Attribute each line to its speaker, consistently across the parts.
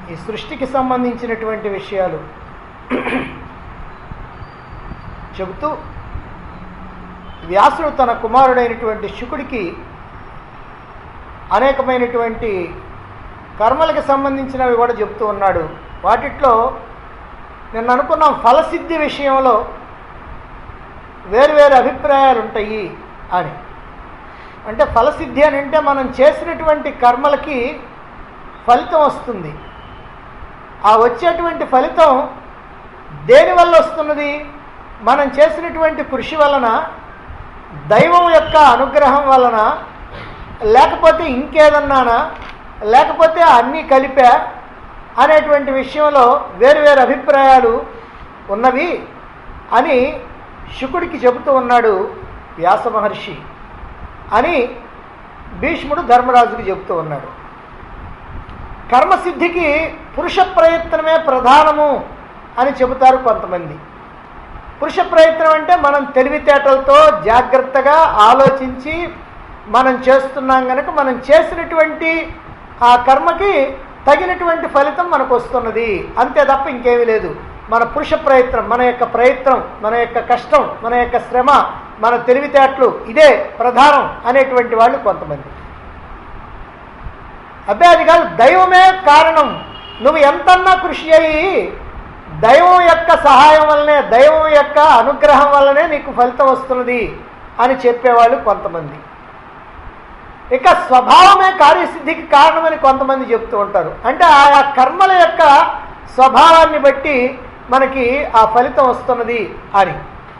Speaker 1: ఈ సృష్టికి సంబంధించినటువంటి విషయాలు చెబుతూ వ్యాసుడు తన కుమారుడైనటువంటి శుకుడికి అనేకమైనటువంటి కర్మలకు సంబంధించినవి కూడా చెప్తూ ఉన్నాడు వాటిట్లో నిన్న అనుకున్నాం ఫలసిద్ధి విషయంలో వేరు అభిప్రాయాలు ఉంటాయి అని అంటే ఫలసిద్ధి అని అంటే మనం చేసినటువంటి కర్మలకి ఫలితం వస్తుంది ఆ వచ్చేటువంటి ఫలితం దేనివల్ల వస్తున్నది మనం చేసినటువంటి కృషి వలన దైవం యొక్క అనుగ్రహం వలన లేకపోతే ఇంకేదన్నానా లేకపోతే అన్నీ కలిపా అనేటువంటి విషయంలో వేరువేరు అభిప్రాయాలు ఉన్నవి అని శుకుడికి చెబుతూ ఉన్నాడు వ్యాస మహర్షి అని భీష్ముడు ధర్మరాజుకి చెబుతూ ఉన్నాడు కర్మసిద్ధికి పురుష ప్రయత్నమే ప్రధానము అని చెబుతారు కొంతమంది పురుష ప్రయత్నం అంటే మనం తెలివితేటలతో జాగ్రత్తగా ఆలోచించి మనం చేస్తున్నాం కనుక మనం చేసినటువంటి ఆ కర్మకి తగినటువంటి ఫలితం మనకు వస్తున్నది అంతే తప్ప ఇంకేమీ లేదు మన పురుష ప్రయత్నం మన యొక్క ప్రయత్నం మన యొక్క కష్టం మన యొక్క శ్రమ మన తెలివితేటలు ఇదే ప్రధానం అనేటువంటి వాళ్ళు కొంతమంది అబ్బే అది కాదు దైవమే కారణం నువ్వు ఎంతన్నా కృషి అయ్యి దైవం యొక్క సహాయం వల్లనే దైవం యొక్క అనుగ్రహం వల్లనే నీకు ఫలితం వస్తున్నది అని చెప్పేవాళ్ళు కొంతమంది ఇక స్వభావమే కార్యసిద్ధికి కారణమని కొంతమంది చెప్తూ ఉంటారు అంటే ఆయా కర్మల యొక్క స్వభావాన్ని బట్టి మనకి ఆ ఫలితం వస్తున్నది అని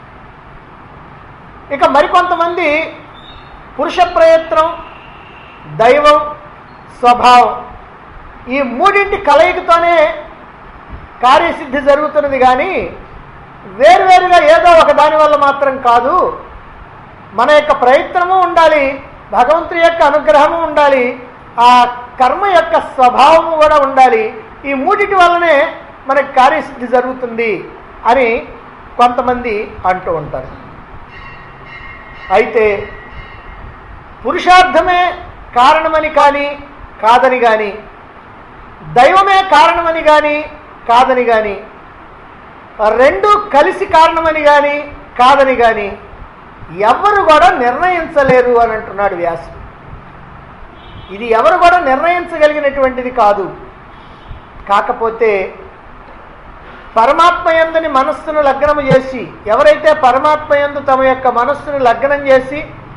Speaker 1: ఇక మరికొంతమంది పురుష ప్రయత్నం దైవం స్వభావం ఈ మూడింటి కలయికతోనే కార్యసిద్ధి జరుగుతున్నది కానీ వేరువేరుగా ఏదో ఒక దాని వల్ల మాత్రం కాదు మన యొక్క ప్రయత్నము ఉండాలి భగవంతుని యొక్క అనుగ్రహము ఉండాలి ఆ కర్మ యొక్క స్వభావము కూడా ఉండాలి ఈ మూడిటి వల్లనే మనకి కార్యసిద్ధి జరుగుతుంది అని కొంతమంది అంటూ ఉంటారు అయితే పురుషార్థమే కారణమని కానీ కాదని కానీ దైవమే కారణమని కానీ కాదని కానీ రెండు కలిసి కారణమని కానీ కాదని కానీ ఎవరు కూడా నిర్ణయించలేరు అని అంటున్నాడు వ్యాసుడు ఇది ఎవరు కూడా నిర్ణయించగలిగినటువంటిది కాదు కాకపోతే పరమాత్మ యందుని మనస్సును లగ్నము చేసి ఎవరైతే పరమాత్మ యందు తమ యొక్క మనస్సును లగ్నం చేసి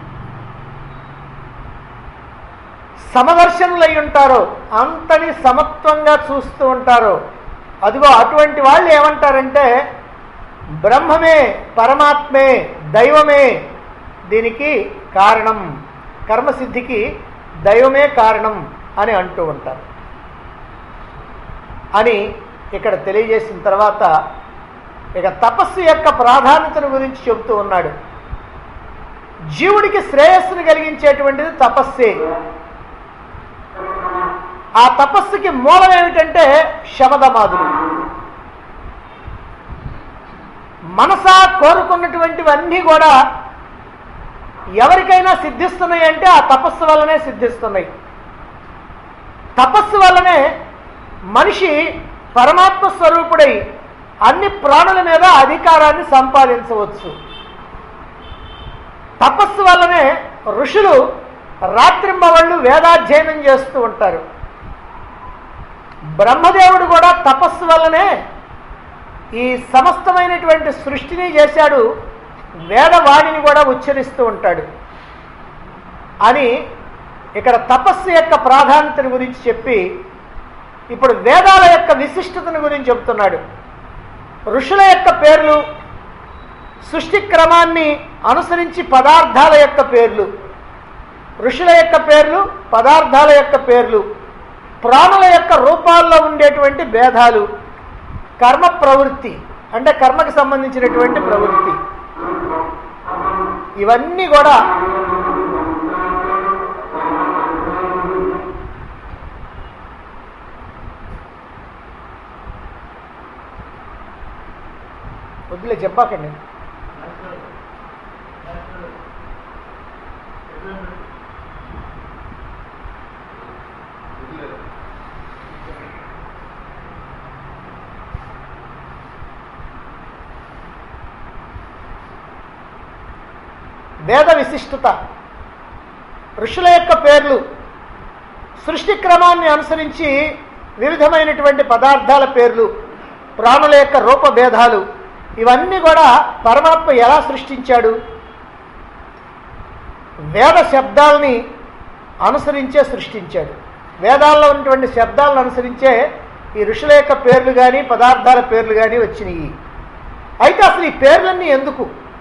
Speaker 1: సమదర్శనులై ఉంటారో అంతని సమత్వంగా చూస్తూ ఉంటారో అదిగో అటువంటి వాళ్ళు ఏమంటారంటే బ్రహ్మమే పరమాత్మే దైవమే దీనికి కారణం కర్మసిద్ధికి దైవమే కారణం అని అంటూ ఉంటారు అని ఇక్కడ తెలియజేసిన తర్వాత ఇక తపస్సు యొక్క ప్రాధాన్యతను గురించి చెబుతూ ఉన్నాడు జీవుడికి శ్రేయస్సును కలిగించేటువంటిది తపస్సే ఆ తపస్సుకి మూలం ఏమిటంటే శమదమాదులు మనసా కోరుకున్నటువంటివన్నీ కూడా ఎవరికైనా సిద్ధిస్తున్నాయి అంటే ఆ తపస్సు వల్లనే సిద్ధిస్తున్నాయి తపస్సు వల్లనే మనిషి పరమాత్మ స్వరూపుడై అన్ని ప్రాణుల మీద అధికారాన్ని సంపాదించవచ్చు తపస్సు వల్లనే ఋషులు రాత్రింబవళ్ళు వేదాధ్యయనం చేస్తూ ఉంటారు బ్రహ్మదేవుడు కూడా తపస్సు వల్లనే ఈ సమస్తమైనటువంటి సృష్టిని చేశాడు వేదవాణిని కూడా ఉచ్చరిస్తూ ఉంటాడు అని ఇక్కడ తపస్సు యొక్క ప్రాధాన్యతను గురించి చెప్పి ఇప్పుడు వేదాల యొక్క విశిష్టతను గురించి చెప్తున్నాడు ఋషుల యొక్క పేర్లు సృష్టి క్రమాన్ని అనుసరించి పదార్థాల యొక్క పేర్లు ఋషుల యొక్క పేర్లు పదార్థాల యొక్క పేర్లు ప్రాణుల యొక్క రూపాల్లో ఉండేటువంటి భేదాలు కర్మ ప్రవృత్తి అంటే కర్మకి సంబంధించినటువంటి ప్రవృత్తి ఇవన్నీ కూడా వద్దులే చెప్పాకండి వేద విశిష్టత ఋషుల యొక్క పేర్లు సృష్టి క్రమాన్ని అనుసరించి వివిధమైనటువంటి పదార్థాల పేర్లు ప్రాణుల యొక్క రూపభేదాలు ఇవన్నీ కూడా పరమాత్మ ఎలా సృష్టించాడు వేద శబ్దాలని అనుసరించే సృష్టించాడు వేదాల్లో ఉన్నటువంటి శబ్దాలను అనుసరించే ఈ ఋషుల యొక్క పేర్లు కానీ పదార్థాల పేర్లు కానీ వచ్చినాయి అయితే అసలు ఈ పేర్లన్నీ ఎందుకు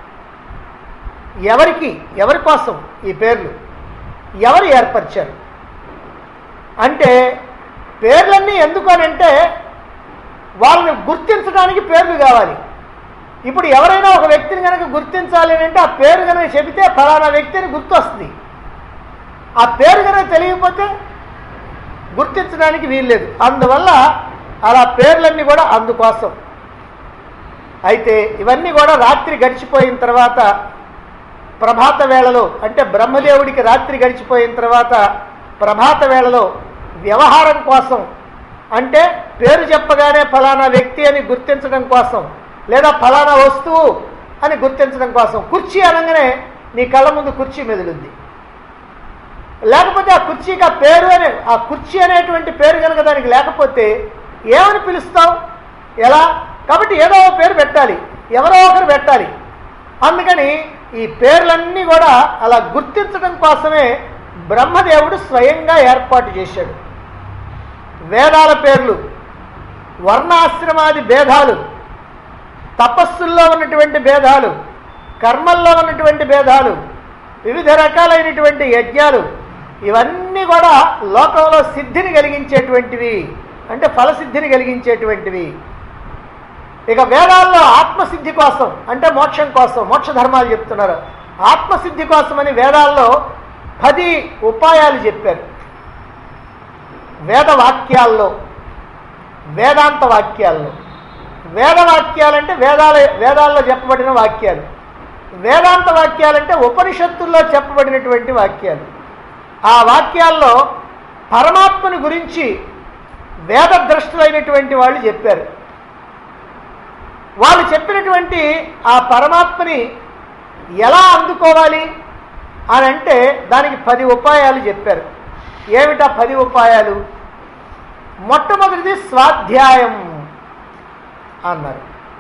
Speaker 1: ఎవరికి ఎవరి కోసం ఈ పేర్లు ఎవరు ఏర్పరిచారు అంటే పేర్లన్నీ ఎందుకు అని అంటే వాళ్ళని గుర్తించడానికి పేర్లు కావాలి ఇప్పుడు ఎవరైనా ఒక వ్యక్తిని కనుక గుర్తించాలి అని అంటే ఆ పేరు కనుక చెబితే ఫలానా వ్యక్తిని గుర్తొస్తుంది ఆ పేరు కనుక తెలియకపోతే గుర్తించడానికి వీల్లేదు అందువల్ల అలా పేర్లన్నీ కూడా అందుకోసం అయితే ఇవన్నీ కూడా రాత్రి గడిచిపోయిన తర్వాత ప్రభాత వేళలో అంటే బ్రహ్మదేవుడికి రాత్రి గడిచిపోయిన తర్వాత ప్రభాత వేళలో వ్యవహారం కోసం అంటే పేరు చెప్పగానే ఫలానా వ్యక్తి అని గుర్తించడం కోసం లేదా ఫలానా వస్తువు అని గుర్తించడం కోసం కుర్చీ అనగానే నీ కళ్ళ ముందు కుర్చీ మెదులుద్ది లేకపోతే ఆ కుర్చీకి ఆ పేరు అనే ఆ కుర్చీ అనేటువంటి పేరు కనుక దానికి లేకపోతే ఏమని పిలుస్తావు ఎలా కాబట్టి ఏదో ఒక పేరు పెట్టాలి ఎవరో ఒకరు పెట్టాలి అందుకని ఈ పేర్లన్నీ కూడా అలా గుర్తించడం కోసమే బ్రహ్మదేవుడు స్వయంగా ఏర్పాటు చేశాడు వేదాల పేర్లు వర్ణాశ్రమాది భేదాలు తపస్సుల్లో ఉన్నటువంటి భేదాలు కర్మల్లో ఉన్నటువంటి భేదాలు వివిధ రకాలైనటువంటి యజ్ఞాలు ఇవన్నీ కూడా లోకంలో సిద్ధిని కలిగించేటువంటివి అంటే ఫలసిద్ధిని కలిగించేటువంటివి ఇక వేదాల్లో ఆత్మసిద్ధి కోసం అంటే మోక్షం కోసం మోక్ష ధర్మాలు చెప్తున్నారు ఆత్మసిద్ధి కోసమని వేదాల్లో పది ఉపాయాలు చెప్పారు వేద వాక్యాల్లో వేదాంత వాక్యాల్లో వేద వాక్యాలంటే వేదాల వేదాల్లో చెప్పబడిన వాక్యాలు వేదాంత వాక్యాలంటే ఉపనిషత్తుల్లో చెప్పబడినటువంటి వాక్యాలు ఆ వాక్యాల్లో పరమాత్మని గురించి వేదద్రష్టులైనటువంటి వాళ్ళు చెప్పారు వాళ్ళు చెప్పినటువంటి ఆ పరమాత్మని ఎలా అందుకోవాలి అని అంటే దానికి పది ఉపాయాలు చెప్పారు ఏమిటా పది ఉపాయాలు మొట్టమొదటిది స్వాధ్యాయం అన్నారు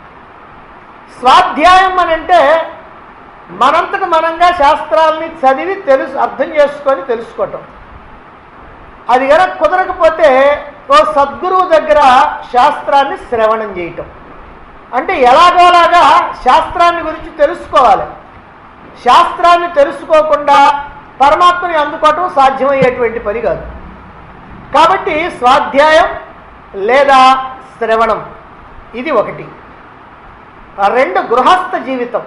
Speaker 1: స్వాధ్యాయం అని అంటే మనంతట మనంగా శాస్త్రాలని చదివి తెలుసు అర్థం చేసుకొని తెలుసుకోవటం అది కనుక కుదరకపోతే ఓ సద్గురువు దగ్గర శాస్త్రాన్ని శ్రవణం చేయటం అంటే ఎలాగోలాగా శాస్త్రాన్ని గురించి తెలుసుకోవాలి శాస్త్రాన్ని తెలుసుకోకుండా పరమాత్మని అందుకోవటం సాధ్యమయ్యేటువంటి పని కాదు కాబట్టి స్వాధ్యాయం లేదా శ్రవణం ఇది ఒకటి ఆ రెండు గృహస్థ జీవితం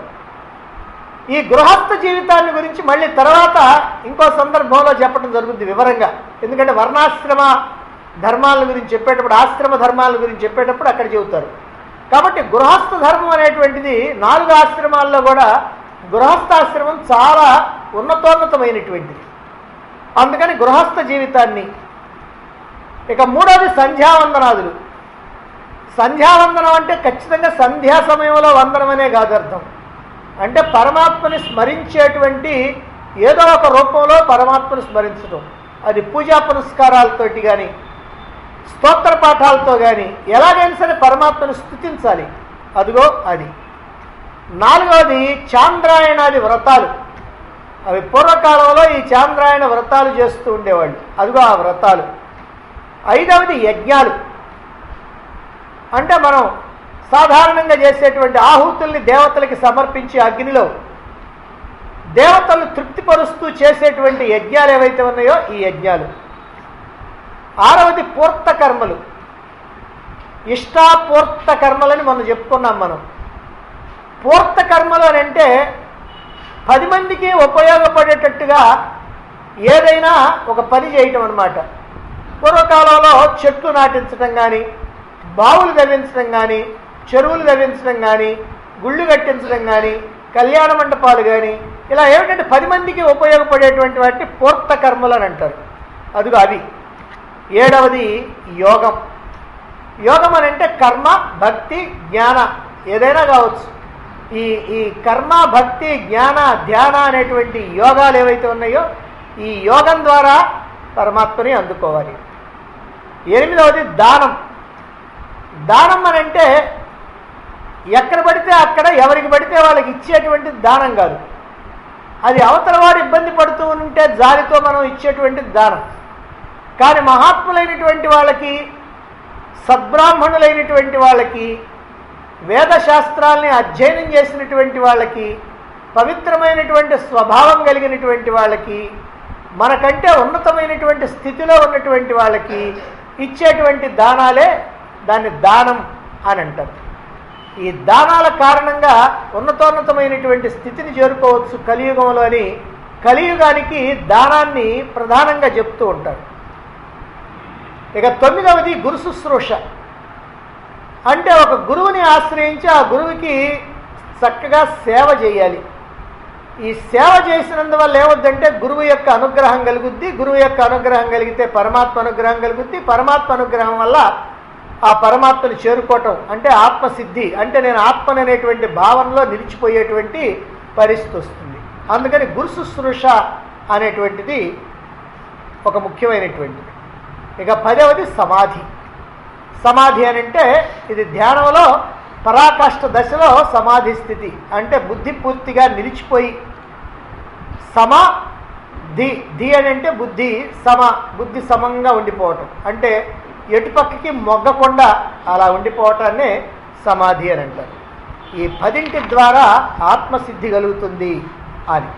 Speaker 1: ఈ గృహస్థ జీవితాన్ని గురించి మళ్ళీ తర్వాత ఇంకో సందర్భంలో చెప్పడం జరుగుతుంది వివరంగా ఎందుకంటే వర్ణాశ్రమ ధర్మాల గురించి చెప్పేటప్పుడు ఆశ్రమ ధర్మాల గురించి చెప్పేటప్పుడు అక్కడ చెబుతారు కాబట్టి గృహస్థ ధర్మం అనేటువంటిది నాలుగు ఆశ్రమాల్లో కూడా గృహస్థాశ్రమం చాలా ఉన్నతోన్నతమైనటువంటిది అందుకని గృహస్థ జీవితాన్ని ఇక మూడోది సంధ్యావందనాదులు సంధ్యావందనం అంటే ఖచ్చితంగా సంధ్యా సమయంలో వందనం అనే కాదు అర్థం అంటే పరమాత్మని స్మరించేటువంటి ఏదో ఒక రూపంలో పరమాత్మను స్మరించడం అది పూజా పునస్కారాలతోటి కానీ స్తోత్ర పాఠాలతో కానీ ఎలాగైనా సరే పరమాత్మను స్థుతించాలి అదిగో అది నాలుగవది చాంద్రాయణాది వ్రతాలు అవి పూర్వకాలంలో ఈ చాంద్రాయణ వ్రతాలు చేస్తూ ఉండేవాళ్ళు అదిగో ఆ వ్రతాలు ఐదవది యజ్ఞాలు అంటే మనం సాధారణంగా చేసేటువంటి ఆహుతుల్ని దేవతలకి సమర్పించి అగ్నిలో దేవతలను తృప్తిపరుస్తూ చేసేటువంటి యజ్ఞాలు ఏవైతే ఉన్నాయో ఈ యజ్ఞాలు ఆరవది పూర్త కర్మలు ఇష్టాపూర్త కర్మలని మనం చెప్పుకున్నాం మనం పూర్త కర్మలు అని అంటే పది మందికి ఉపయోగపడేటట్టుగా ఏదైనా ఒక పని చేయటం అనమాట పూర్వకాలంలో చెట్లు నాటించడం కానీ బావులు తవ్వించడం కానీ చెరువులు తవ్వించడం కానీ గుళ్ళు కట్టించడం కానీ కళ్యాణ మండపాలు కానీ ఇలా ఏమిటంటే పది మందికి ఉపయోగపడేటువంటి వాటిని పూర్త కర్మలు అని అంటారు అదిగో అవి ఏడవది యోగం యోగం అని అంటే కర్మ భక్తి జ్ఞాన ఏదైనా కావచ్చు ఈ ఈ కర్మ భక్తి జ్ఞాన ధ్యాన అనేటువంటి యోగాలు ఏవైతే ఉన్నాయో ఈ యోగం ద్వారా పరమాత్మని అందుకోవాలి ఎనిమిదవది దానం దానం అని అంటే ఎక్కడ పడితే అక్కడ ఎవరికి పడితే వాళ్ళకి ఇచ్చేటువంటి దానం కాదు అది అవతల వాడు ఇబ్బంది పడుతూ ఉంటే జాలితో మనం ఇచ్చేటువంటి దానం కానీ మహాత్ములైనటువంటి వాళ్ళకి సద్బ్రాహ్మణులైనటువంటి వాళ్ళకి వేదశాస్త్రాల్ని అధ్యయనం చేసినటువంటి వాళ్ళకి పవిత్రమైనటువంటి స్వభావం కలిగినటువంటి వాళ్ళకి మనకంటే ఉన్నతమైనటువంటి స్థితిలో ఉన్నటువంటి వాళ్ళకి ఇచ్చేటువంటి దానాలే దాన్ని దానం అని అంటారు ఈ దానాల కారణంగా ఉన్నతోన్నతమైనటువంటి స్థితిని చేరుకోవచ్చు కలియుగంలో అని కలియుగానికి దానాన్ని ప్రధానంగా చెప్తూ ఉంటారు ఇక తొమ్మిదవది గురు శుశ్రూష అంటే ఒక గురువుని ఆశ్రయించి ఆ గురువుకి చక్కగా సేవ చేయాలి ఈ సేవ చేసినందువల్ల ఏమవుద్దంటే గురువు యొక్క అనుగ్రహం కలుగుద్ది గురువు యొక్క అనుగ్రహం కలిగితే పరమాత్మ అనుగ్రహం కలుగుద్ది పరమాత్మ అనుగ్రహం వల్ల ఆ పరమాత్మను చేరుకోవటం అంటే ఆత్మసిద్ధి అంటే నేను ఆత్మని అనేటువంటి భావనలో నిలిచిపోయేటువంటి పరిస్థితి వస్తుంది అందుకని గురు శుశ్రూష అనేటువంటిది ఒక ముఖ్యమైనటువంటిది ఇక పదవది సమాధి సమాధి అని అంటే ఇది ధ్యానంలో పరాకాష్ఠ దశలో సమాధి స్థితి అంటే బుద్ధి పూర్తిగా నిలిచిపోయి సమ ధి ధి అని అంటే బుద్ధి సమ బుద్ధి సమంగా ఉండిపోవటం అంటే ఎటుపక్కకి మొగ్గకుండా అలా ఉండిపోవటాన్నే సమాధి అని అంటారు ఈ పదింటి ద్వారా ఆత్మసిద్ధి కలుగుతుంది అని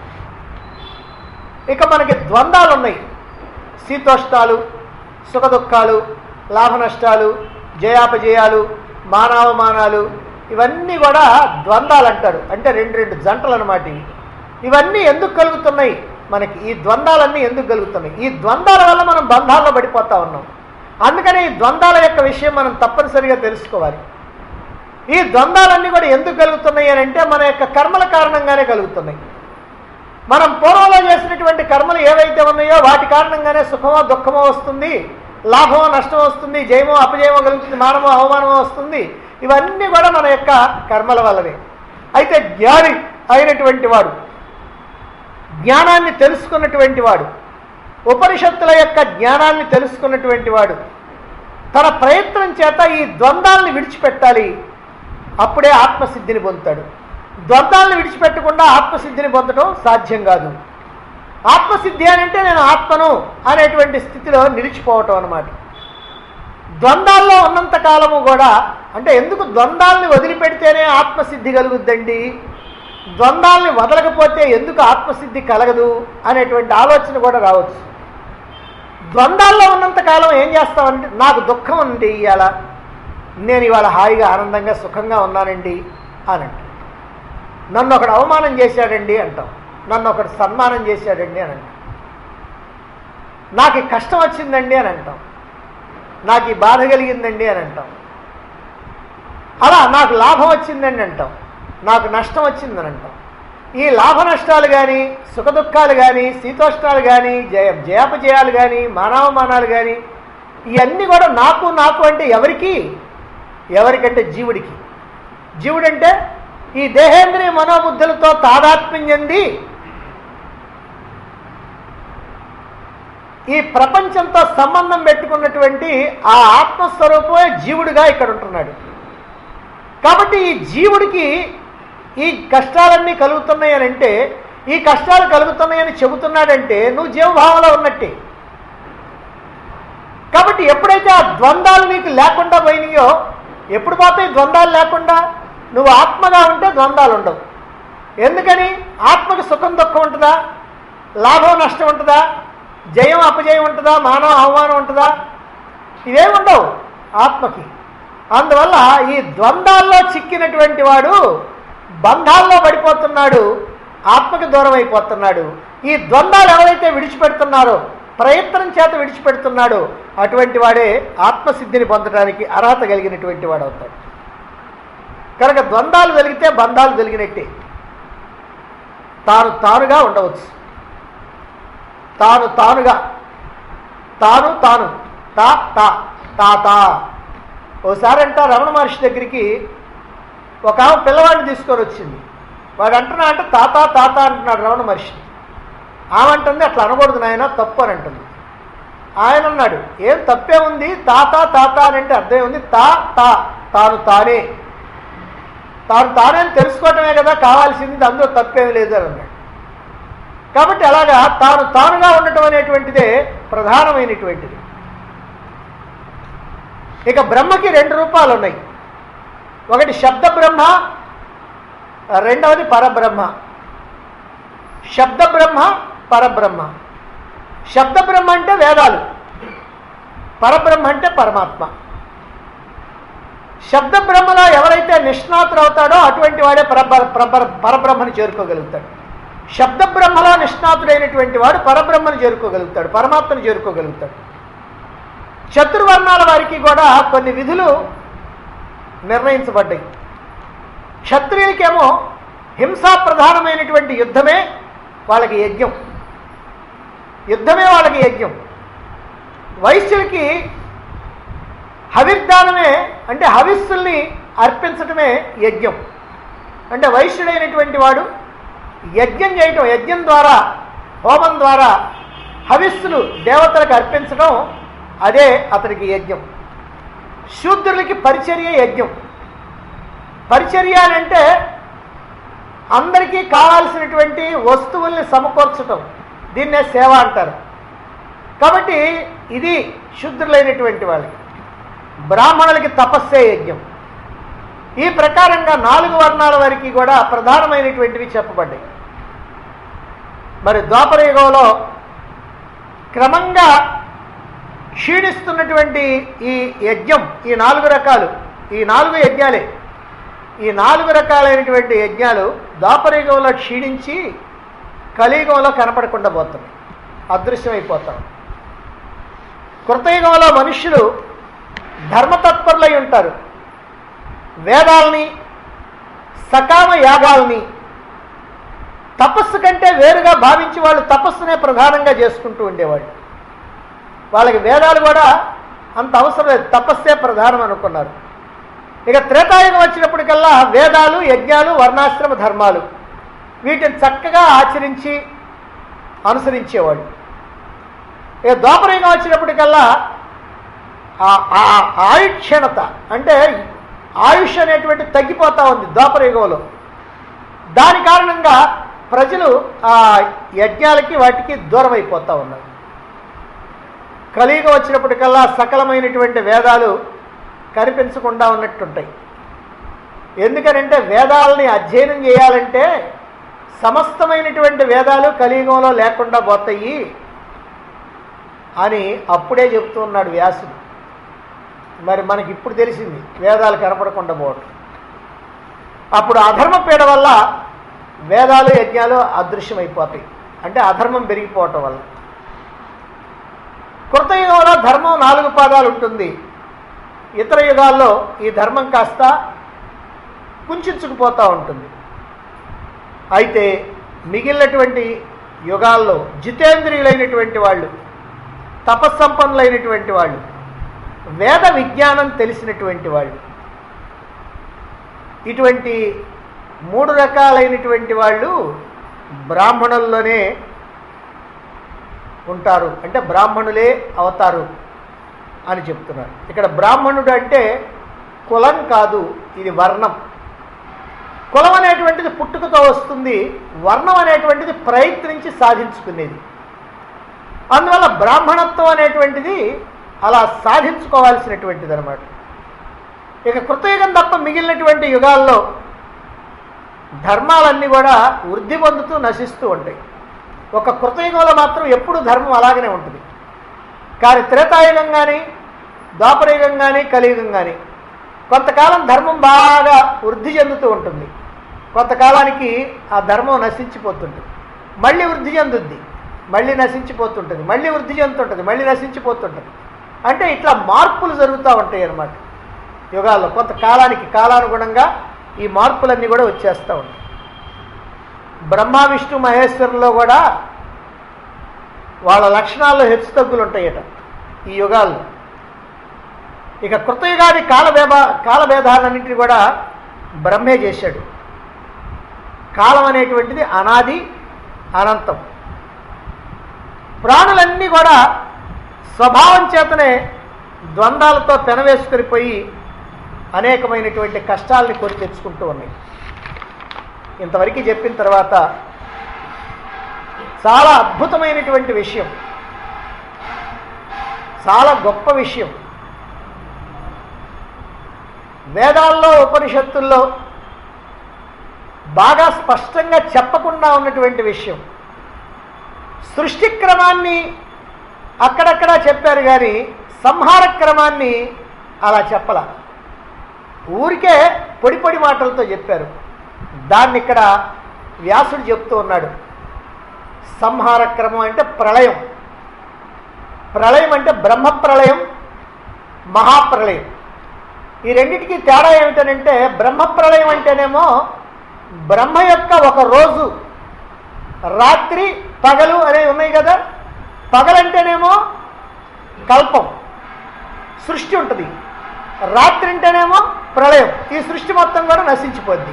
Speaker 1: ఇక మనకి ద్వంద్వాలు ఉన్నాయి శీతోష్టాలు సుఖదుఖాలు లాభ నష్టాలు జయాపజయాలు మానవమానాలు ఇవన్నీ కూడా ద్వంద్వాలు అంటారు అంటే రెండు రెండు జంటలు అనమాట ఇవి ఇవన్నీ ఎందుకు కలుగుతున్నాయి మనకి ఈ ద్వంద్వాలన్నీ ఎందుకు కలుగుతున్నాయి ఈ ద్వంద్వాల వల్ల మనం బంధాల్లో పడిపోతా ఉన్నాం అందుకని ఈ ద్వంద్వాల యొక్క విషయం మనం తప్పనిసరిగా తెలుసుకోవాలి ఈ ద్వంద్వాలన్నీ కూడా ఎందుకు కలుగుతున్నాయి అని అంటే మన యొక్క కర్మల కారణంగానే కలుగుతున్నాయి మనం పూర్వంలో చేసినటువంటి కర్మలు ఏవైతే ఉన్నాయో వాటి కారణంగానే సుఖమో దుఃఖమో వస్తుంది లాభమో నష్టమో వస్తుంది జయమో అపజయమో కలుగుతుంది మానమో అవమానమో వస్తుంది ఇవన్నీ కూడా మన యొక్క కర్మల వల్లనే అయితే జ్ఞాని అయినటువంటి వాడు జ్ఞానాన్ని తెలుసుకున్నటువంటి వాడు ఉపనిషత్తుల యొక్క జ్ఞానాన్ని తెలుసుకున్నటువంటి వాడు తన ప్రయత్నం చేత ఈ ద్వంద్వాలను విడిచిపెట్టాలి అప్పుడే ఆత్మసిద్ధిని పొందుతాడు ద్వంద్వాలను విడిచిపెట్టకుండా ఆత్మసిద్ధిని పొందడం సాధ్యం కాదు ఆత్మసిద్ధి అని అంటే నేను ఆత్మను అనేటువంటి స్థితిలో నిలిచిపోవటం అనమాట ద్వంద్వాల్లో ఉన్నంత కాలము కూడా అంటే ఎందుకు ద్వంద్వాల్ని వదిలిపెడితేనే ఆత్మసిద్ధి కలుగుద్దండి ద్వంద్వాల్ని వదలకపోతే ఎందుకు ఆత్మసిద్ధి కలగదు అనేటువంటి ఆలోచన కూడా రావచ్చు ద్వంద్వాల్లో ఉన్నంత కాలం ఏం చేస్తామంటే నాకు దుఃఖం ఉంది ఇవాళ నేను ఇవాళ హాయిగా ఆనందంగా సుఖంగా ఉన్నానండి అని అంటాం నన్ను ఒకడు అవమానం చేశాడండి అంటాం నన్ను ఒకడు సన్మానం చేశాడండి అని అంటాం నాకు ఈ కష్టం వచ్చిందండి అని అంటాం నాకు ఈ బాధ కలిగిందండి అని అంటాం అలా నాకు లాభం వచ్చిందండి అంటాం నాకు నష్టం వచ్చిందని అంటాం ఈ లాభ నష్టాలు కానీ సుఖదుఖాలు కానీ శీతోష్టాలు కానీ జయ జయాపజయాలు కానీ మానవమానాలు కానీ ఇవన్నీ కూడా నాకు నాకు అంటే ఎవరికి ఎవరికంటే జీవుడికి జీవుడంటే ఈ దేహేంద్రియ మనోబుద్ధులతో తాదాత్మ్యం చెంది ఈ ప్రపంచంతో సంబంధం పెట్టుకున్నటువంటి ఆ ఆత్మస్వరూపమే జీవుడిగా ఇక్కడ ఉంటున్నాడు కాబట్టి ఈ జీవుడికి ఈ కష్టాలన్నీ కలుగుతున్నాయని అంటే ఈ కష్టాలు కలుగుతున్నాయని చెబుతున్నాడంటే నువ్వు జీవభావంలో ఉన్నట్టే కాబట్టి ఎప్పుడైతే ఆ ద్వంద్వాలు నీకు లేకుండా పోయినాయో ఎప్పుడు పోతాయి ద్వంద్వాలు లేకుండా నువ్వు ఆత్మగా ఉంటే ద్వంద్వాలు ఉండవు ఎందుకని ఆత్మకు సుఖం దుఃఖం ఉంటుందా లాభం నష్టం ఉంటుందా జయం అపజయం ఉంటుందా మానవ అవమానం ఉంటుందా ఇవేమి ఉండవు ఆత్మకి అందువల్ల ఈ ద్వంద్వాల్లో చిక్కినటువంటి వాడు బంధాల్లో పడిపోతున్నాడు ఆత్మకి దూరం అయిపోతున్నాడు ఈ ద్వంద్వాలు ఎవరైతే విడిచిపెడుతున్నారో ప్రయత్నం చేత విడిచిపెడుతున్నాడో అటువంటి వాడే ఆత్మసిద్ధిని పొందడానికి అర్హత కలిగినటువంటి వాడు అవుతాడు కనుక ద్వంద్వాలు వెలిగితే బంధాలు వెలిగినట్టే తాను తానుగా ఉండవచ్చు తాను తానుగా తాను తాను తా తా తా తా ఓసారి అంట రమణ మహర్షి దగ్గరికి ఒక ఆమె పిల్లవాడిని తీసుకొని వచ్చింది వాడు అంటున్నా అంటే తాత తాత అంటున్నాడు రమణ మహర్షి ఆమె అంటుంది అట్లా అనకూడదు నాయన తప్పు అని అంటుంది ఆయన అన్నాడు ఏం తప్పే ఉంది తాత తాత అని అంటే అర్థం ఉంది తా తా తాను తానే తాను తానే అని తెలుసుకోవటమే కదా కావాల్సింది అందులో తప్పేమీ లేదు అని అన్నాడు కాబట్టి అలాగా తాను తానుగా ఉండటం అనేటువంటిదే ప్రధానమైనటువంటిది ఇక బ్రహ్మకి రెండు రూపాలు ఉన్నాయి ఒకటి శబ్ద బ్రహ్మ రెండవది పరబ్రహ్మ శబ్ద బ్రహ్మ పరబ్రహ్మ శబ్ద బ్రహ్మ అంటే వేదాలు పరబ్రహ్మ అంటే పరమాత్మ శబ్ద బ్రహ్మలో ఎవరైతే నిష్ణాతుడు అవుతాడో అటువంటి వాడే పరబ్ర పరబ్ర- పరబ్రహ్మని చేరుకోగలుగుతాడు శబ్ద బ్రహ్మలో నిష్ణాతుడైనటువంటి వాడు పరబ్రహ్మను చేరుకోగలుగుతాడు పరమాత్మను చేరుకోగలుగుతాడు చతుర్వర్ణాల వారికి కూడా కొన్ని విధులు నిర్ణయించబడ్డాయి క్షత్రియులకేమో హింసా ప్రధానమైనటువంటి యుద్ధమే వాళ్ళకి యజ్ఞం యుద్ధమే వాళ్ళకి యజ్ఞం వైశ్యులకి హవిర్దానమే అంటే హవిస్సుల్ని అర్పించటమే యజ్ఞం అంటే వైశ్యుడైనటువంటి వాడు యజ్ఞం చేయటం యజ్ఞం ద్వారా హోమం ద్వారా హవిస్సులు దేవతలకు అర్పించడం అదే అతనికి యజ్ఞం శూద్రులకి పరిచర్య యజ్ఞం పరిచర్య అని అంటే అందరికీ కావాల్సినటువంటి వస్తువుల్ని సమకూర్చటం దీన్నే సేవ అంటారు కాబట్టి ఇది శుద్ధులైనటువంటి వాళ్ళకి బ్రాహ్మణులకి తపస్సే యజ్ఞం ఈ ప్రకారంగా నాలుగు వర్ణాల వరకు కూడా ప్రధానమైనటువంటివి చెప్పబడ్డాయి మరి ద్వాపర యుగంలో క్రమంగా క్షీణిస్తున్నటువంటి ఈ యజ్ఞం ఈ నాలుగు రకాలు ఈ నాలుగు యజ్ఞాలే ఈ నాలుగు రకాలైనటువంటి యజ్ఞాలు ద్వాపరయుగంలో క్షీణించి కలియుగంలో కనపడకుండా పోతున్నాయి అదృశ్యమైపోతాం కృతయుగంలో మనుష్యులు ధర్మతత్పరులై ఉంటారు వేదాలని సకామ యాగాల్ని తపస్సు కంటే వేరుగా భావించి వాళ్ళు తపస్సునే ప్రధానంగా చేసుకుంటూ ఉండేవాళ్ళు వాళ్ళకి వేదాలు కూడా అంత అవసరం లేదు తపస్సే ప్రధానం అనుకున్నారు ఇక త్రేతాయుగం వచ్చినప్పటికల్లా వేదాలు యజ్ఞాలు వర్ణాశ్రమ ధర్మాలు వీటిని చక్కగా ఆచరించి అనుసరించేవాడు ఇక ద్వాపరయుగం వచ్చినప్పటికల్లా ఆ- ఆ ఆయుక్షణత అంటే ఆయుష్ అనేటువంటి తగ్గిపోతా ఉంది ద్వాపరయుగంలో దాని కారణంగా ప్రజలు ఆ యజ్ఞాలకి వాటికి దూరం అయిపోతూ ఉన్నారు కలియుగం వచ్చినప్పటికల్లా సకలమైనటువంటి వేదాలు కనిపించకుండా ఉన్నట్టుంటాయి ఎందుకనంటే వేదాలని అధ్యయనం చేయాలంటే సమస్తమైనటువంటి వేదాలు కలియుగంలో లేకుండా పోతాయి అని అప్పుడే చెప్తూ ఉన్నాడు వ్యాసుడు మరి మనకి ఇప్పుడు తెలిసింది వేదాలు కనపడకుండా పోవటం అప్పుడు అధర్మ పీడ వల్ల వేదాలు యజ్ఞాలు అదృశ్యమైపోతాయి అంటే అధర్మం పెరిగిపోవటం వల్ల కృతయుగంలో ధర్మం నాలుగు పాదాలు ఉంటుంది ఇతర యుగాల్లో ఈ ధర్మం కాస్త కుంచుకుపోతూ ఉంటుంది అయితే మిగిలినటువంటి యుగాల్లో జితేంద్రియులైనటువంటి వాళ్ళు తపస్సంపన్నులైనటువంటి వాళ్ళు వేద విజ్ఞానం తెలిసినటువంటి వాళ్ళు ఇటువంటి మూడు రకాలైనటువంటి వాళ్ళు బ్రాహ్మణుల్లోనే ఉంటారు అంటే బ్రాహ్మణులే అవుతారు అని చెప్తున్నారు ఇక్కడ బ్రాహ్మణుడు అంటే కులం కాదు ఇది వర్ణం కులం అనేటువంటిది పుట్టుకతో వస్తుంది వర్ణం అనేటువంటిది ప్రయత్నించి సాధించుకునేది అందువల్ల బ్రాహ్మణత్వం అనేటువంటిది అలా సాధించుకోవాల్సినటువంటిది అనమాట ఇక కృతయుగం తప్ప మిగిలినటువంటి యుగాల్లో ధర్మాలన్నీ కూడా వృద్ధి పొందుతూ నశిస్తూ ఉంటాయి ఒక కృతయుగంలో మాత్రం ఎప్పుడు ధర్మం అలాగనే ఉంటుంది కానీ త్రేతాయుగం కానీ ద్వాపరయుగం కానీ కలియుగం కానీ కొంతకాలం ధర్మం బాగా వృద్ధి చెందుతూ ఉంటుంది కొంతకాలానికి ఆ ధర్మం నశించిపోతుంటుంది మళ్ళీ వృద్ధి చెందుద్ది మళ్ళీ నశించిపోతుంటుంది మళ్ళీ వృద్ధి చెందుతుంటుంది మళ్ళీ నశించిపోతుంటుంది అంటే ఇట్లా మార్పులు జరుగుతూ ఉంటాయి అన్నమాట యుగాల్లో కొంతకాలానికి కాలానుగుణంగా ఈ మార్పులన్నీ కూడా వచ్చేస్తూ ఉంటాయి బ్రహ్మ విష్ణు మహేశ్వరుల్లో కూడా వాళ్ళ లక్షణాల్లో హెచ్చు తగ్గులు ఉంటాయట ఈ యుగాల్లో ఇక కృతయుగాది కాలభేద కాలభేదాలన్నింటినీ కూడా బ్రహ్మే చేశాడు కాలం అనేటువంటిది అనాది అనంతం ప్రాణులన్నీ కూడా స్వభావం చేతనే ద్వంద్వాలతో పెనవేసుకొని పోయి అనేకమైనటువంటి కష్టాలని కొని తెచ్చుకుంటూ ఉన్నాయి ఇంతవరకు చెప్పిన తర్వాత చాలా అద్భుతమైనటువంటి విషయం చాలా గొప్ప విషయం వేదాల్లో ఉపనిషత్తుల్లో బాగా స్పష్టంగా చెప్పకుండా ఉన్నటువంటి విషయం సృష్టి క్రమాన్ని అక్కడక్కడ చెప్పారు కానీ సంహార క్రమాన్ని అలా చెప్పల ఊరికే పొడి పొడి మాటలతో చెప్పారు దాన్ని ఇక్కడ వ్యాసుడు చెప్తూ ఉన్నాడు సంహార క్రమం అంటే ప్రళయం ప్రళయం అంటే బ్రహ్మ ప్రళయం మహాప్రళయం ఈ రెండింటికి తేడా ఏమిటనంటే బ్రహ్మ ప్రళయం అంటేనేమో బ్రహ్మ యొక్క ఒక రోజు రాత్రి పగలు అనేవి ఉన్నాయి కదా పగలంటేనేమో కల్పం సృష్టి ఉంటుంది రాత్రి అంటేనేమో ప్రళయం ఈ సృష్టి మొత్తం కూడా నశించిపోద్ది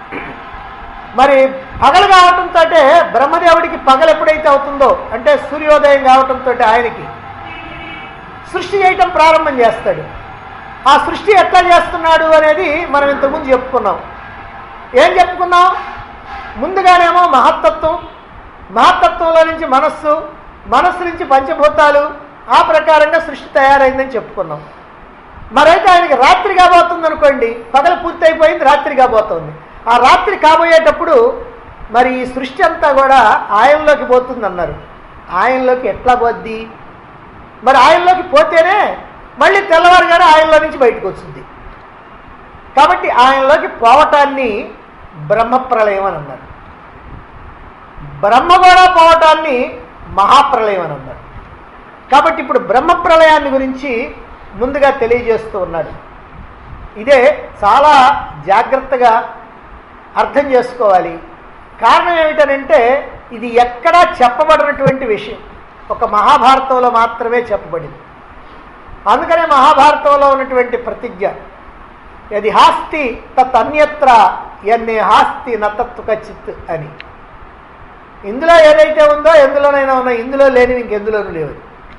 Speaker 1: మరి పగలు కావటంతో బ్రహ్మదేవుడికి పగలు ఎప్పుడైతే అవుతుందో అంటే సూర్యోదయం కావటంతో ఆయనకి సృష్టి చేయటం ప్రారంభం చేస్తాడు ఆ సృష్టి ఎట్లా చేస్తున్నాడు అనేది మనం ఇంతకుముందు చెప్పుకున్నాం ఏం చెప్పుకున్నాం ముందుగానేమో మహత్తత్వం మహత్తత్వంలో నుంచి మనస్సు మనస్సు నుంచి పంచభూతాలు ఆ ప్రకారంగా సృష్టి తయారైందని చెప్పుకున్నాం మరైతే ఆయనకి రాత్రి కాబోతుంది అనుకోండి పగలు పూర్తయిపోయింది రాత్రి కాబోతుంది ఆ రాత్రి కాబోయేటప్పుడు మరి ఈ సృష్టి అంతా కూడా ఆయనలోకి పోతుంది అన్నారు ఆయనలోకి ఎట్లా పోద్ది మరి ఆయనలోకి పోతేనే మళ్ళీ తెల్లవారుగానే ఆయనలో నుంచి బయటకు వచ్చింది కాబట్టి ఆయనలోకి పోవటాన్ని బ్రహ్మప్రళయం అని అన్నారు బ్రహ్మ కూడా పోవటాన్ని మహాప్రళయం అని అన్నారు కాబట్టి ఇప్పుడు బ్రహ్మప్రళయాన్ని గురించి ముందుగా తెలియజేస్తూ ఉన్నాడు ఇదే చాలా జాగ్రత్తగా అర్థం చేసుకోవాలి కారణం ఏమిటనంటే ఇది ఎక్కడా చెప్పబడినటువంటి విషయం ఒక మహాభారతంలో మాత్రమే చెప్పబడింది అందుకనే మహాభారతంలో ఉన్నటువంటి ప్రతిజ్ఞ యది హాస్తి తత్ అన్యత్ర ఎన్ని హాస్తి నతత్తు కచిత్ అని ఇందులో ఏదైతే ఉందో ఎందులోనైనా ఉన్నా ఇందులో లేనివి ఇంకెందులోనూ లేవు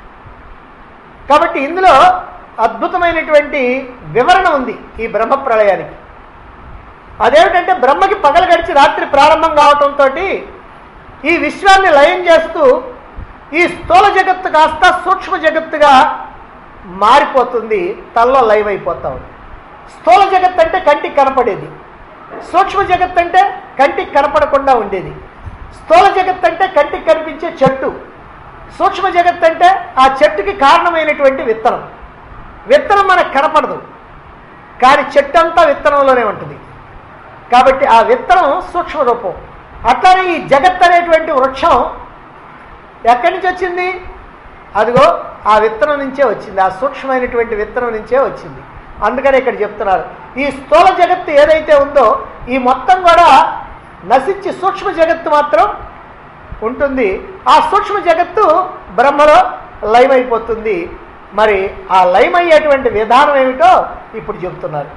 Speaker 1: కాబట్టి ఇందులో అద్భుతమైనటువంటి వివరణ ఉంది ఈ బ్రహ్మ ప్రళయానికి అదేమిటంటే బ్రహ్మకి పగలు గడిచి రాత్రి ప్రారంభం కావటంతో ఈ విశ్వాన్ని లయం చేస్తూ ఈ స్థూల జగత్తు కాస్త సూక్ష్మ జగత్తుగా మారిపోతుంది తల్లో లయం అయిపోతా ఉంది స్థూల జగత్ అంటే కంటికి కనపడేది సూక్ష్మ జగత్ అంటే కంటికి కనపడకుండా ఉండేది స్థూల జగత్ అంటే కంటికి కనిపించే చెట్టు సూక్ష్మ జగత్ అంటే ఆ చెట్టుకి కారణమైనటువంటి విత్తనం విత్తనం మనకు కనపడదు కానీ చెట్టు అంతా విత్తనంలోనే ఉంటుంది కాబట్టి ఆ విత్తనం సూక్ష్మ రూపం అట్లానే ఈ జగత్ అనేటువంటి వృక్షం ఎక్కడి నుంచి వచ్చింది అదిగో ఆ విత్తనం నుంచే వచ్చింది ఆ సూక్ష్మమైనటువంటి విత్తనం నుంచే వచ్చింది అందుకని ఇక్కడ చెప్తున్నారు ఈ స్థూల జగత్తు ఏదైతే ఉందో ఈ మొత్తం కూడా నశించి సూక్ష్మ జగత్తు మాత్రం ఉంటుంది ఆ సూక్ష్మ జగత్తు బ్రహ్మలో లయమైపోతుంది మరి ఆ లయమయ్యేటువంటి విధానం ఏమిటో ఇప్పుడు చెబుతున్నారు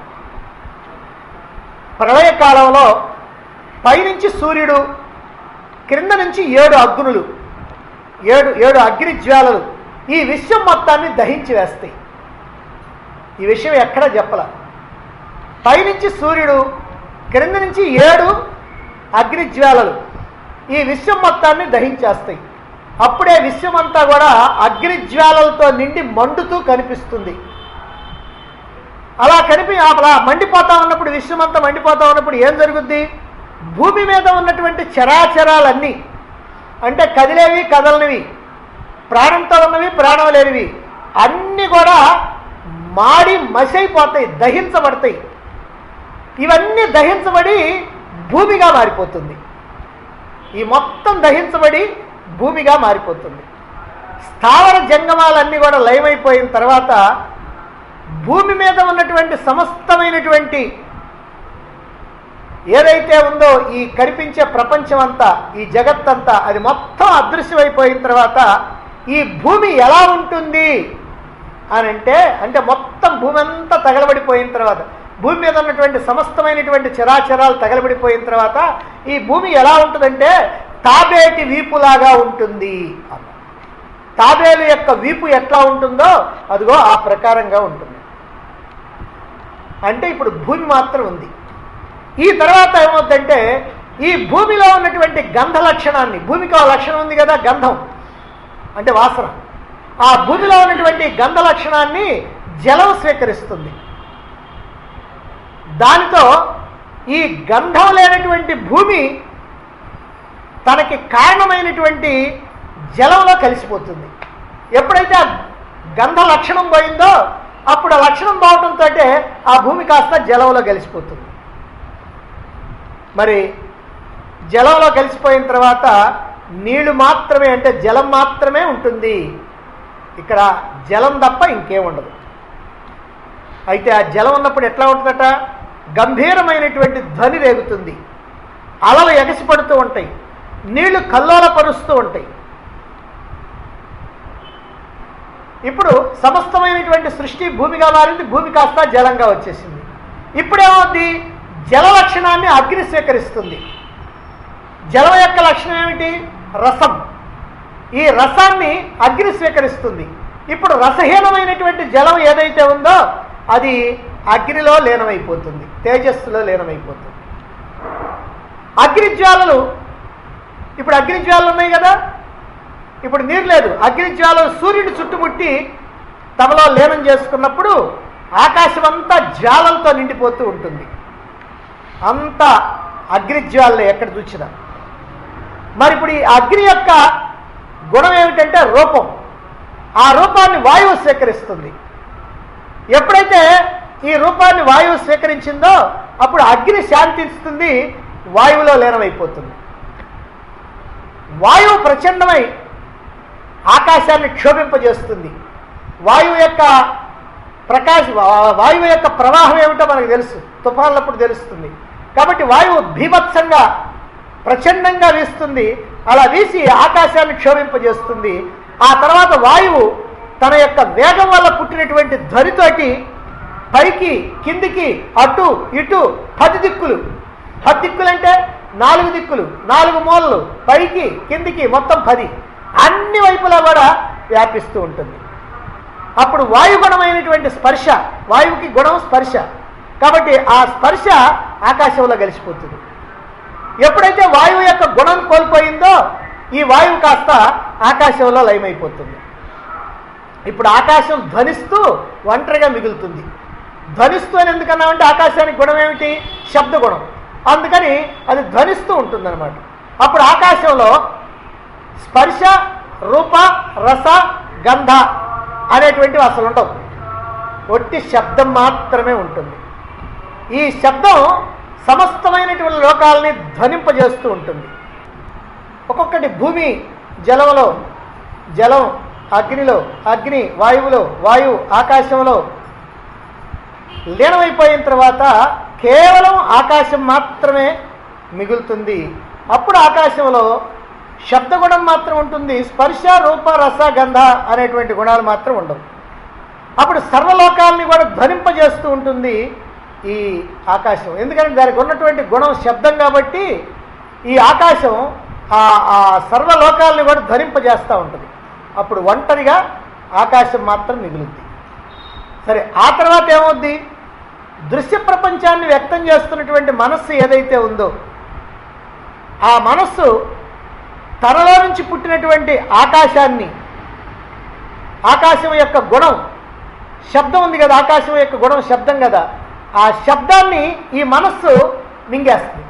Speaker 1: ప్రళయకాలంలో పైనుంచి సూర్యుడు క్రింద నుంచి ఏడు అగ్నులు ఏడు ఏడు అగ్ని జ్వాలలు ఈ విశ్వం మొత్తాన్ని దహించి వేస్తాయి ఈ విషయం ఎక్కడ చెప్పల పైనుంచి సూర్యుడు క్రింద నుంచి ఏడు అగ్ని జ్వాలలు ఈ విశ్వం మొత్తాన్ని దహించేస్తాయి అప్పుడే విశ్వం అంతా కూడా అగ్ని జ్వాలలతో నిండి మండుతూ కనిపిస్తుంది అలా కనిపి అలా మండిపోతా ఉన్నప్పుడు విశ్వం అంతా మండిపోతా ఉన్నప్పుడు ఏం జరుగుద్ది భూమి మీద ఉన్నటువంటి చరాచరాలన్నీ అంటే కదిలేవి కదలనివి ప్రాణంతో ఉన్నవి ప్రాణం లేనివి అన్నీ కూడా మాడి మసైపోతాయి దహించబడతాయి ఇవన్నీ దహించబడి భూమిగా మారిపోతుంది ఈ మొత్తం దహించబడి భూమిగా మారిపోతుంది స్థావర జంగమాలన్నీ కూడా లయమైపోయిన తర్వాత భూమి మీద ఉన్నటువంటి సమస్తమైనటువంటి ఏదైతే ఉందో ఈ కనిపించే ప్రపంచం అంతా ఈ జగత్తంతా అది మొత్తం అదృశ్యమైపోయిన తర్వాత ఈ భూమి ఎలా ఉంటుంది అని అంటే అంటే మొత్తం భూమి అంతా తగలబడిపోయిన తర్వాత భూమి మీద ఉన్నటువంటి సమస్తమైనటువంటి చరాచరాలు తగలబడిపోయిన తర్వాత ఈ భూమి ఎలా ఉంటుందంటే తాబేటి వీపులాగా ఉంటుంది అన్నారు. తాబేలు యొక్క వీపు ఎట్లా ఉంటుందో అదిగో ఆ ప్రకారంగా ఉంటుంది అంటే ఇప్పుడు భూమి మాత్రం ఉంది ఈ తర్వాత ఏమవుతుందంటే ఈ భూమిలో ఉన్నటువంటి గంధ లక్షణాన్ని భూమికి ఆ లక్షణం ఉంది కదా గంధం అంటే వాసన ఆ భూమిలో ఉన్నటువంటి గంధ లక్షణాన్ని జలం స్వీకరిస్తుంది దానితో ఈ గంధం లేనటువంటి భూమి తనకి కారణమైనటువంటి జలంలో కలిసిపోతుంది ఎప్పుడైతే ఆ గంధ లక్షణం పోయిందో అప్పుడు ఆ లక్షణం పోవడంతో ఆ భూమి కాస్త జలంలో కలిసిపోతుంది మరి జలంలో కలిసిపోయిన తర్వాత నీళ్లు మాత్రమే అంటే జలం మాత్రమే ఉంటుంది ఇక్కడ జలం తప్ప ఇంకేం ఉండదు అయితే ఆ జలం ఉన్నప్పుడు ఎట్లా ఉంటుందట గంభీరమైనటువంటి ధ్వని రేగుతుంది అలలు ఎగసిపడుతూ ఉంటాయి నీళ్లు కల్లోలపరుస్తూ ఉంటాయి ఇప్పుడు సమస్తమైనటువంటి సృష్టి భూమిగా మారింది భూమి కాస్త జలంగా వచ్చేసింది ఇప్పుడేమవుద్ది జల లక్షణాన్ని అగ్ని స్వీకరిస్తుంది జలం యొక్క లక్షణం ఏమిటి రసం ఈ రసాన్ని అగ్ని స్వీకరిస్తుంది ఇప్పుడు రసహీనమైనటువంటి జలం ఏదైతే ఉందో అది అగ్నిలో లీనమైపోతుంది తేజస్సులో లీనమైపోతుంది అగ్నిజ్వాలలు ఇప్పుడు అగ్నిజ్వాలలు ఉన్నాయి కదా ఇప్పుడు నీరు లేదు అగ్నిజ్వాలలు సూర్యుని చుట్టుముట్టి తమలో లీనం చేసుకున్నప్పుడు ఆకాశం అంతా జ్వాలలతో నిండిపోతూ ఉంటుంది అంత అగ్నిజ్వాలలు ఎక్కడ చూసినా మరి ఇప్పుడు ఈ అగ్ని యొక్క గుణం ఏమిటంటే రూపం ఆ రూపాన్ని వాయువు స్వీకరిస్తుంది ఎప్పుడైతే ఈ రూపాన్ని వాయువు స్వీకరించిందో అప్పుడు అగ్ని శాంతిస్తుంది వాయువులో లీనమైపోతుంది వాయువు ప్రచండమై ఆకాశాన్ని క్షోభింపజేస్తుంది వాయువు యొక్క ప్రకాశ వా- వాయువు యొక్క ప్రవాహం ఏమిటో మనకు తెలుసు తుఫాన్లప్పుడు తెలుస్తుంది కాబట్టి వాయువు భీభత్సంగా ప్రచండంగా వీస్తుంది అలా వీసి ఆకాశాన్ని క్షోభింపజేస్తుంది ఆ తర్వాత వాయువు తన యొక్క వేగం వల్ల పుట్టినటువంటి ధ్వనితోటి పైకి కిందికి అటు ఇటు పది దిక్కులు పది దిక్కులు అంటే నాలుగు దిక్కులు నాలుగు మూలలు పైకి కిందికి మొత్తం పది అన్ని వైపులా కూడా వ్యాపిస్తూ ఉంటుంది అప్పుడు వాయుగుణమైనటువంటి స్పర్శ వాయువుకి గుణం స్పర్శ కాబట్టి ఆ స్పర్శ ఆకాశంలో కలిసిపోతుంది ఎప్పుడైతే వాయువు యొక్క గుణం కోల్పోయిందో ఈ వాయువు కాస్త ఆకాశంలో లయమైపోతుంది ఇప్పుడు ఆకాశం ధ్వనిస్తూ ఒంటరిగా మిగులుతుంది ధ్వనిస్తూ అని ఎందుకన్నామంటే ఆకాశానికి గుణం ఏమిటి శబ్ద గుణం అందుకని అది ధ్వనిస్తూ ఉంటుందన్నమాట అప్పుడు ఆకాశంలో స్పర్శ రూప రస గంధ అనేటువంటివి అసలు ఉండవు ఒట్టి శబ్దం మాత్రమే ఉంటుంది ఈ శబ్దం సమస్తమైనటువంటి లోకాలని ధ్వనింపజేస్తూ ఉంటుంది ఒక్కొక్కటి భూమి జలంలో జలం అగ్నిలో అగ్ని వాయువులో వాయువు ఆకాశంలో లీనమైపోయిన తర్వాత కేవలం ఆకాశం మాత్రమే మిగులుతుంది అప్పుడు ఆకాశంలో శబ్దగుణం మాత్రం ఉంటుంది స్పర్శ రూప రస గంధ అనేటువంటి గుణాలు మాత్రం ఉండవు అప్పుడు సర్వలోకాలని కూడా ధ్వనింపజేస్తూ ఉంటుంది ఈ ఆకాశం ఎందుకంటే దానికి ఉన్నటువంటి గుణం శబ్దం కాబట్టి ఈ ఆకాశం ఆ ఆ సర్వలోకాలని కూడా ధ్వనింపజేస్తూ ఉంటుంది అప్పుడు ఒంటరిగా ఆకాశం మాత్రం మిగులుద్ది సరే ఆ తర్వాత ఏమవుద్ది దృశ్య ప్రపంచాన్ని వ్యక్తం చేస్తున్నటువంటి మనస్సు ఏదైతే ఉందో ఆ మనస్సు తనలో నుంచి పుట్టినటువంటి ఆకాశాన్ని ఆకాశం యొక్క గుణం శబ్దం ఉంది కదా ఆకాశం యొక్క గుణం శబ్దం కదా ఆ శబ్దాన్ని ఈ మనస్సు మింగేస్తుంది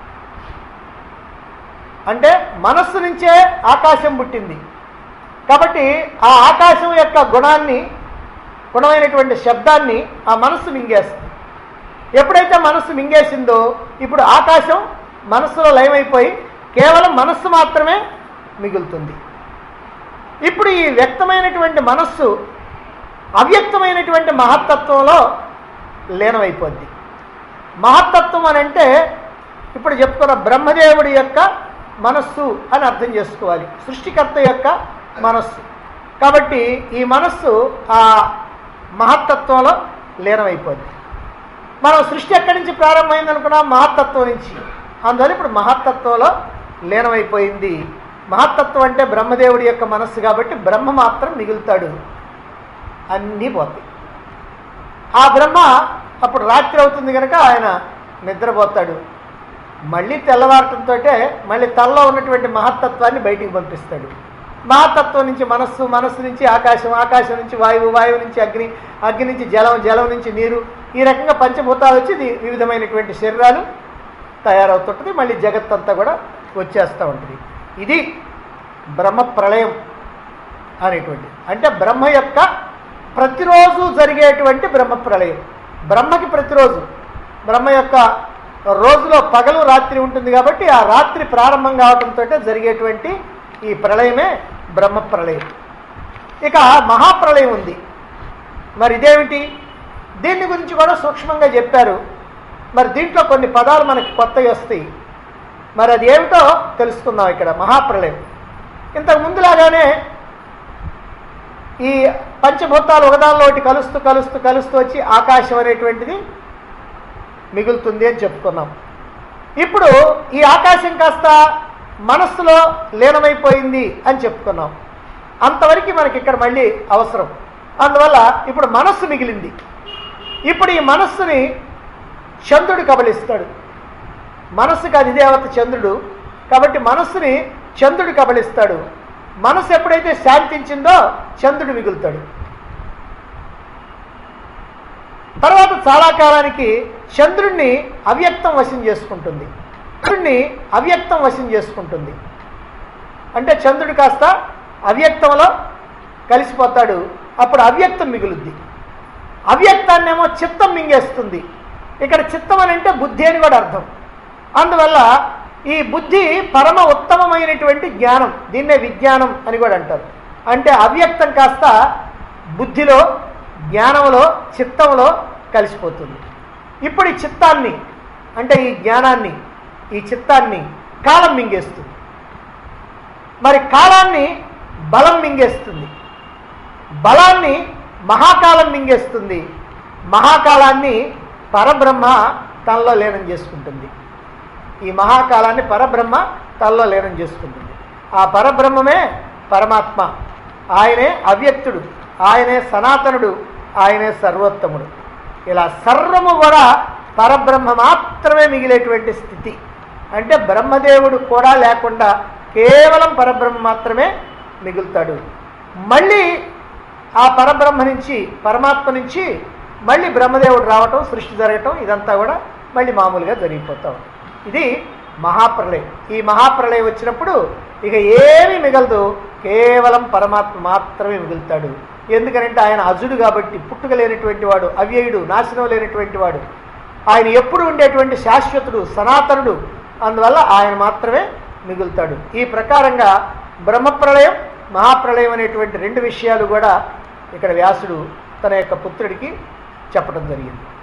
Speaker 1: అంటే మనస్సు నుంచే ఆకాశం పుట్టింది కాబట్టి ఆ ఆకాశం యొక్క గుణాన్ని గుణమైనటువంటి శబ్దాన్ని ఆ మనస్సు మింగేస్తుంది ఎప్పుడైతే మనస్సు మింగేసిందో ఇప్పుడు ఆకాశం మనస్సులో లయమైపోయి కేవలం మనస్సు మాత్రమే మిగులుతుంది ఇప్పుడు ఈ వ్యక్తమైనటువంటి మనస్సు అవ్యక్తమైనటువంటి మహత్తత్వంలో లీనమైపోద్ది మహత్తత్వం అని అంటే ఇప్పుడు చెప్పుకున్న బ్రహ్మదేవుడి యొక్క మనస్సు అని అర్థం చేసుకోవాలి సృష్టికర్త యొక్క మనస్సు కాబట్టి ఈ మనస్సు ఆ మహత్తత్వంలో లీనమైపోద్ది మనం సృష్టి ఎక్కడి నుంచి ప్రారంభమైంది అనుకున్నాం మహత్తత్వం నుంచి అందువల్ల ఇప్పుడు మహత్తత్వంలో లీనమైపోయింది మహత్తత్వం అంటే బ్రహ్మదేవుడి యొక్క మనస్సు కాబట్టి బ్రహ్మ మాత్రం మిగులుతాడు అన్నీ పోతాయి ఆ బ్రహ్మ అప్పుడు రాత్రి అవుతుంది కనుక ఆయన నిద్రపోతాడు మళ్ళీ తెల్లవారటంతో మళ్ళీ తలలో ఉన్నటువంటి మహత్తత్వాన్ని బయటికి పంపిస్తాడు మహత్తత్వం నుంచి మనస్సు మనస్సు నుంచి ఆకాశం ఆకాశం నుంచి వాయువు వాయువు నుంచి అగ్ని అగ్ని నుంచి జలం జలం నుంచి నీరు ఈ రకంగా పంచభూతాలు వచ్చి ఇది వివిధమైనటువంటి శరీరాలు తయారవుతుంటుంది మళ్ళీ జగత్తంతా కూడా వచ్చేస్తూ ఉంటుంది ఇది బ్రహ్మ ప్రళయం అనేటువంటి అంటే బ్రహ్మ యొక్క ప్రతిరోజు జరిగేటువంటి బ్రహ్మ ప్రళయం బ్రహ్మకి ప్రతిరోజు బ్రహ్మ యొక్క రోజులో పగలు రాత్రి ఉంటుంది కాబట్టి ఆ రాత్రి ప్రారంభం కావడంతో జరిగేటువంటి ఈ ప్రళయమే బ్రహ్మ ప్రళయం ఇక మహాప్రళయం ఉంది మరి ఇదేమిటి దీని గురించి కూడా సూక్ష్మంగా చెప్పారు మరి దీంట్లో కొన్ని పదాలు మనకి కొత్తవి వస్తాయి మరి అది ఏమిటో తెలుసుకుందాం ఇక్కడ మహాప్రళయం ఇంతకు ముందులాగానే ఈ పంచభూతాలు ఒకదానిలో ఒకటి కలుస్తూ కలుస్తూ కలుస్తూ వచ్చి ఆకాశం అనేటువంటిది మిగులుతుంది అని చెప్పుకున్నాం ఇప్పుడు ఈ ఆకాశం కాస్త మనస్సులో లీనమైపోయింది అని చెప్పుకున్నాం అంతవరకు మనకి ఇక్కడ మళ్ళీ అవసరం అందువల్ల ఇప్పుడు మనస్సు మిగిలింది ఇప్పుడు ఈ మనస్సుని చంద్రుడు కబలిస్తాడు మనస్సుకి అధిదేవత చంద్రుడు కాబట్టి మనస్సుని చంద్రుడు కబలిస్తాడు మనసు ఎప్పుడైతే శాంతించిందో చంద్రుడు మిగులుతాడు తర్వాత చాలా కాలానికి చంద్రుణ్ణి అవ్యక్తం వశం చేసుకుంటుంది చంద్రుణ్ణి అవ్యక్తం వశం చేసుకుంటుంది అంటే చంద్రుడు కాస్త అవ్యక్తంలో కలిసిపోతాడు అప్పుడు అవ్యక్తం మిగులుద్ది అవ్యక్తాన్నేమో చిత్తం మింగేస్తుంది ఇక్కడ చిత్తం అని అంటే బుద్ధి అని కూడా అర్థం అందువల్ల ఈ బుద్ధి పరమ ఉత్తమమైనటువంటి జ్ఞానం దీన్నే విజ్ఞానం అని కూడా అంటారు అంటే అవ్యక్తం కాస్త బుద్ధిలో జ్ఞానంలో చిత్తంలో కలిసిపోతుంది ఇప్పుడు ఈ చిత్తాన్ని అంటే ఈ జ్ఞానాన్ని ఈ చిత్తాన్ని కాలం మింగేస్తుంది మరి కాలాన్ని బలం మింగేస్తుంది బలాన్ని మహాకాలం మింగేస్తుంది మహాకాలాన్ని పరబ్రహ్మ తనలో లీనం చేసుకుంటుంది ఈ మహాకాలాన్ని పరబ్రహ్మ తనలో లీనం చేసుకుంటుంది ఆ పరబ్రహ్మమే పరమాత్మ ఆయనే అవ్యక్తుడు ఆయనే సనాతనుడు ఆయనే సర్వోత్తముడు ఇలా సర్వము కూడా పరబ్రహ్మ మాత్రమే మిగిలేటువంటి స్థితి అంటే బ్రహ్మదేవుడు కూడా లేకుండా కేవలం పరబ్రహ్మ మాత్రమే మిగులుతాడు మళ్ళీ ఆ పరబ్రహ్మ నుంచి పరమాత్మ నుంచి మళ్ళీ బ్రహ్మదేవుడు రావటం సృష్టి జరగటం ఇదంతా కూడా మళ్ళీ మామూలుగా జరిగిపోతాం ఇది మహాప్రళయం ఈ మహాప్రళయం వచ్చినప్పుడు ఇక ఏమీ మిగలదు కేవలం పరమాత్మ మాత్రమే మిగులుతాడు ఎందుకనంటే ఆయన అజుడు కాబట్టి పుట్టుక లేనటువంటి వాడు అవ్యయుడు నాశనం లేనటువంటి వాడు ఆయన ఎప్పుడు ఉండేటువంటి శాశ్వతుడు సనాతనుడు అందువల్ల ఆయన మాత్రమే మిగులుతాడు ఈ ప్రకారంగా బ్రహ్మప్రళయం మహాప్రళయం అనేటువంటి రెండు విషయాలు కూడా ఇక్కడ వ్యాసుడు తన యొక్క పుత్రుడికి చెప్పడం జరిగింది